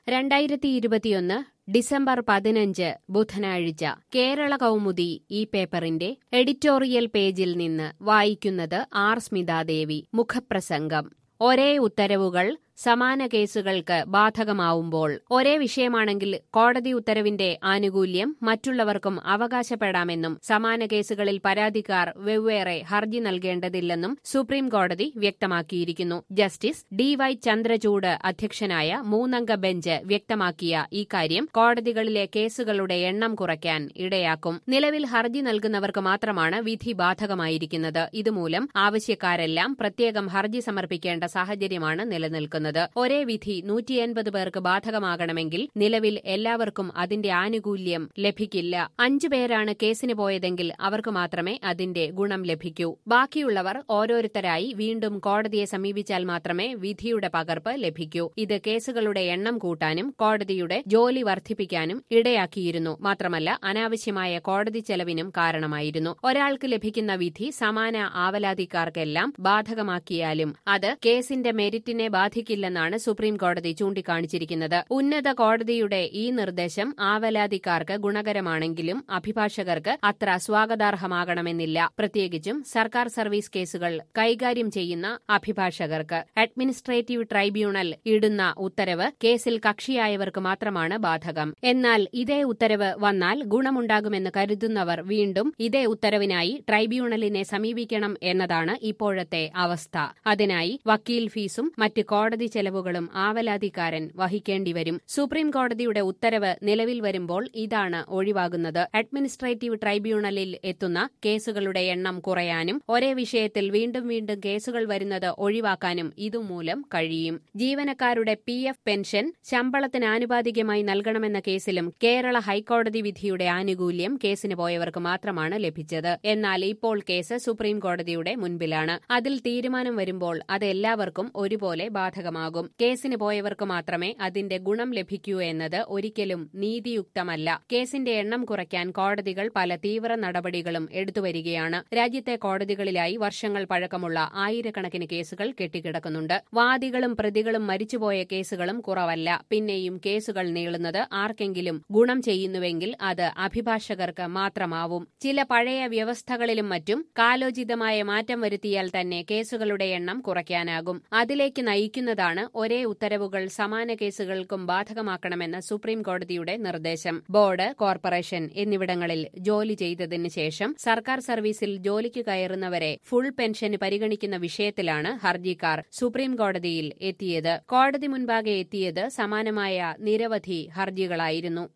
രണ്ടായിരത്തി ഇരുപത്തിയൊന്ന് ഡിസംബർ പതിനഞ്ച് ബുധനാഴ്ച കേരള കൗമുദി ഈ പേപ്പറിന്റെ എഡിറ്റോറിയൽ പേജിൽ നിന്ന് വായിക്കുന്നത് ആർ സ്മിതാദേവി മുഖപ്രസംഗം ഒരേ ഉത്തരവുകൾ സമാന കേസുകൾക്ക് ബാധകമാവുമ്പോൾ ഒരേ വിഷയമാണെങ്കിൽ കോടതി ഉത്തരവിന്റെ ആനുകൂല്യം മറ്റുള്ളവർക്കും അവകാശപ്പെടാമെന്നും സമാന കേസുകളിൽ പരാതിക്കാർ വെവ്വേറെ ഹർജി നൽകേണ്ടതില്ലെന്നും സുപ്രീം കോടതി വ്യക്തമാക്കിയിരിക്കുന്നു ജസ്റ്റിസ് ഡി വൈ ചന്ദ്രചൂഡ് അധ്യക്ഷനായ മൂന്നംഗ ബെഞ്ച് വ്യക്തമാക്കിയ ഇക്കാര്യം കോടതികളിലെ കേസുകളുടെ എണ്ണം കുറയ്ക്കാൻ ഇടയാക്കും നിലവിൽ ഹർജി നൽകുന്നവർക്ക് മാത്രമാണ് വിധി ബാധകമായിരിക്കുന്നത് ഇതുമൂലം ആവശ്യക്കാരെല്ലാം പ്രത്യേകം ഹർജി സമർപ്പിക്കേണ്ട സാഹചര്യമാണ് നിലനിൽക്കുന്നത് ഒരേ വിധി നൂറ്റി എൺപത് പേർക്ക് ബാധകമാകണമെങ്കിൽ നിലവിൽ എല്ലാവർക്കും അതിന്റെ ആനുകൂല്യം ലഭിക്കില്ല അഞ്ചു പേരാണ് കേസിന് പോയതെങ്കിൽ അവർക്ക് മാത്രമേ അതിന്റെ ഗുണം ലഭിക്കൂ ബാക്കിയുള്ളവർ ഓരോരുത്തരായി വീണ്ടും കോടതിയെ സമീപിച്ചാൽ മാത്രമേ വിധിയുടെ പകർപ്പ് ലഭിക്കൂ ഇത് കേസുകളുടെ എണ്ണം കൂട്ടാനും കോടതിയുടെ ജോലി വർദ്ധിപ്പിക്കാനും ഇടയാക്കിയിരുന്നു മാത്രമല്ല അനാവശ്യമായ കോടതി ചെലവിനും കാരണമായിരുന്നു ഒരാൾക്ക് ലഭിക്കുന്ന വിധി സമാന ആവലാതിക്കാർക്കെല്ലാം ബാധകമാക്കിയാലും അത് കേസിന്റെ മെരിറ്റിനെ ബാധിക്കില്ലെന്നാണ് സുപ്രീം കോടതി ചൂണ്ടിക്കാണിച്ചിരിക്കുന്നത് ഉന്നത കോടതിയുടെ ഈ നിർദ്ദേശം ആവലാതിക്കാർക്ക് ഗുണകരമാണെങ്കിലും അഭിഭാഷകർക്ക് അത്ര സ്വാഗതാർഹമാകണമെന്നില്ല പ്രത്യേകിച്ചും സർക്കാർ സർവീസ് കേസുകൾ കൈകാര്യം ചെയ്യുന്ന അഭിഭാഷകർക്ക് അഡ്മിനിസ്ട്രേറ്റീവ് ട്രൈബ്യൂണൽ ഇടുന്ന ഉത്തരവ് കേസിൽ കക്ഷിയായവർക്ക് മാത്രമാണ് ബാധകം എന്നാൽ ഇതേ ഉത്തരവ് വന്നാൽ ഗുണമുണ്ടാകുമെന്ന് കരുതുന്നവർ വീണ്ടും ഇതേ ഉത്തരവിനായി ട്രൈബ്യൂണലിനെ സമീപിക്കണം എന്നതാണ് ഇപ്പോഴത്തെ അവസ്ഥ അതിനായി വക്കീൽ ഫീസും മറ്റ് കോടതി ചെലവുകളും ആവലാതിക്കാരൻ വഹിക്കേണ്ടിവരും സുപ്രീം കോടതിയുടെ ഉത്തരവ് നിലവിൽ വരുമ്പോൾ ഇതാണ് ഒഴിവാകുന്നത് അഡ്മിനിസ്ട്രേറ്റീവ് ട്രൈബ്യൂണലിൽ എത്തുന്ന കേസുകളുടെ എണ്ണം കുറയാനും ഒരേ വിഷയത്തിൽ വീണ്ടും വീണ്ടും കേസുകൾ വരുന്നത് ഒഴിവാക്കാനും ഇതുമൂലം കഴിയും ജീവനക്കാരുടെ പി എഫ് പെൻഷൻ ശമ്പളത്തിന് ആനുപാതികമായി നൽകണമെന്ന കേസിലും കേരള ഹൈക്കോടതി വിധിയുടെ ആനുകൂല്യം കേസിന് പോയവർക്ക് മാത്രമാണ് ലഭിച്ചത് എന്നാൽ ഇപ്പോൾ കേസ് സുപ്രീം കോടതിയുടെ മുൻപിലാണ് അതിൽ തീരുമാനം വരുമ്പോൾ അത് എല്ലാവർക്കും ഒരുപോലെ ബാധകമാകും കേസിന് പോയവർക്ക് മാത്രമേ അതിന്റെ ഗുണം ലഭിക്കൂ എന്നത് ഒരിക്കലും നീതിയുക്തമല്ല കേസിന്റെ എണ്ണം കുറയ്ക്കാൻ കോടതികൾ പല തീവ്ര നടപടികളും എടുത്തുവരികയാണ് രാജ്യത്തെ കോടതികളിലായി വർഷങ്ങൾ പഴക്കമുള്ള ആയിരക്കണക്കിന് കേസുകൾ കെട്ടിക്കിടക്കുന്നുണ്ട് വാദികളും പ്രതികളും മരിച്ചുപോയ കേസുകളും കുറവല്ല പിന്നെയും കേസുകൾ നീളുന്നത് ആർക്കെങ്കിലും ഗുണം ചെയ്യുന്നുവെങ്കിൽ അത് അഭിഭാഷകർക്ക് മാത്രമാവും ചില പഴയ വ്യവസ്ഥകളിലും മറ്റും കാലോചിതമായ മാറ്റം വരുത്തിയാൽ തന്നെ കേസുകളുടെ എണ്ണം കുറയ്ക്കാനാകും അതിലേക്ക് നയിക്കുന്നതാണ് ഒരേ ഉത്തരവുകൾ സമാന കേസുകൾക്കും ബാധകമാക്കണമെന്ന സുപ്രീം കോടതിയുടെ നിർദ്ദേശം ബോർഡ് കോർപ്പറേഷൻ എന്നിവിടങ്ങളിൽ ജോലി ചെയ്തതിനു ശേഷം സർക്കാർ സർവീസിൽ ജോലിക്ക് കയറുന്നവരെ ഫുൾ പെൻഷന് പരിഗണിക്കുന്ന വിഷയത്തിലാണ് ഹർജിക്കാർ സുപ്രീം കോടതിയിൽ എത്തിയത് കോടതി മുൻപാകെ എത്തിയത് സമാനമായ നിരവധി ഹർജികളായിരുന്നു